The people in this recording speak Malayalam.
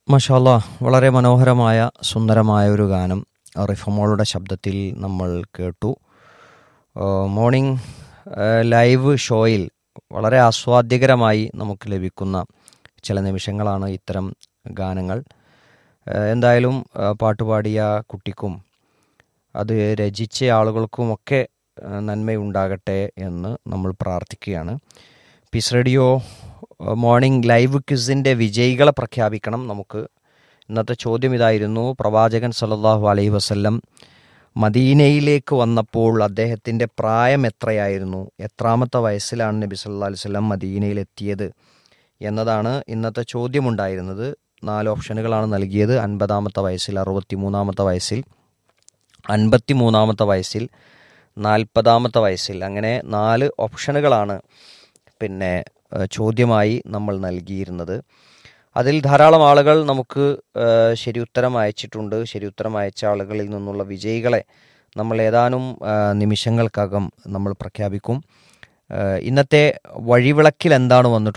മഷാല്ല വളരെ മനോഹരമായ സുന്ദരമായ ഒരു ഗാനം റിഫമോളുടെ ശബ്ദത്തിൽ നമ്മൾ കേട്ടു ഏഹ് മോർണിംഗ് ഏഹ് ലൈവ് ഷോയിൽ വളരെ ആസ്വാദ്യകരമായി നമുക്ക് ലഭിക്കുന്ന ചില നിമിഷങ്ങളാണ് ഇത്തരം ഗാനങ്ങൾ ഏഹ് എന്തായാലും ഏഹ് പാട്ടുപാടിയ കുട്ടിക്കും അത് രചിച്ച ആളുകൾക്കുമൊക്കെ ഏഹ് നന്മയുണ്ടാകട്ടെ എന്ന് നമ്മൾ പ്രാർത്ഥിക്കുകയാണ് peace radio uh morning live ക്വിസിൻ്റെ വിജയികളെ പ്രഖ്യാപിക്കണം നമുക്ക് ഇന്നത്തെ ചോദ്യം ഇതായിരുന്നു പ്രവാചകൻ സല്ലല്ലാഹു അലൈഹി വസല്ലം മദീനയിലേക്ക് വന്നപ്പോൾ അദ്ദേഹത്തിൻ്റെ പ്രായം എത്രയായിരുന്നു എത്രാമത്തെ വയസ്സിലാണ് നബി സല്ലല്ലാഹു അലൈഹി വസല്ലം മദീനയിൽ എത്തിയത് എന്നതാണ് ഇന്നത്തെ ചോദ്യമുണ്ടായിരുന്നത് നാല് ഓപ്ഷനുകളാണ് നൽകിയത് അൻപതാമത്തെ വയസ്സിൽ അറുപത്തി മൂന്നാമത്തെ വയസ്സിൽ അൻപത്തി മൂന്നാമത്തെ വയസ്സിൽ നാൽപ്പതാമത്തെ വയസ്സിൽ അങ്ങനെ നാല് ഓപ്ഷനുകളാണ് പിന്നെ ഏഹ്, ചോദ്യമായി നമ്മൾ നൽകിയിരുന്നത് അതിൽ ധാരാളം ആളുകൾ നമുക്ക് ഏഹ്, ശരി ഉത്തരം അയച്ചിട്ടുണ്ട് ശരി ഉത്തരം അയച്ച ആളുകളിൽ നിന്നുള്ള വിജയികളെ നമ്മൾ ഏതാനും ഏഹ്, നിമിഷങ്ങൾക്കകം നമ്മൾ പ്രഖ്യാപിക്കും ഏഹ്, ഇന്നത്തെ വഴിവിളക്കിൽ എന്താണ് വന്നിട്ടുള്ളത്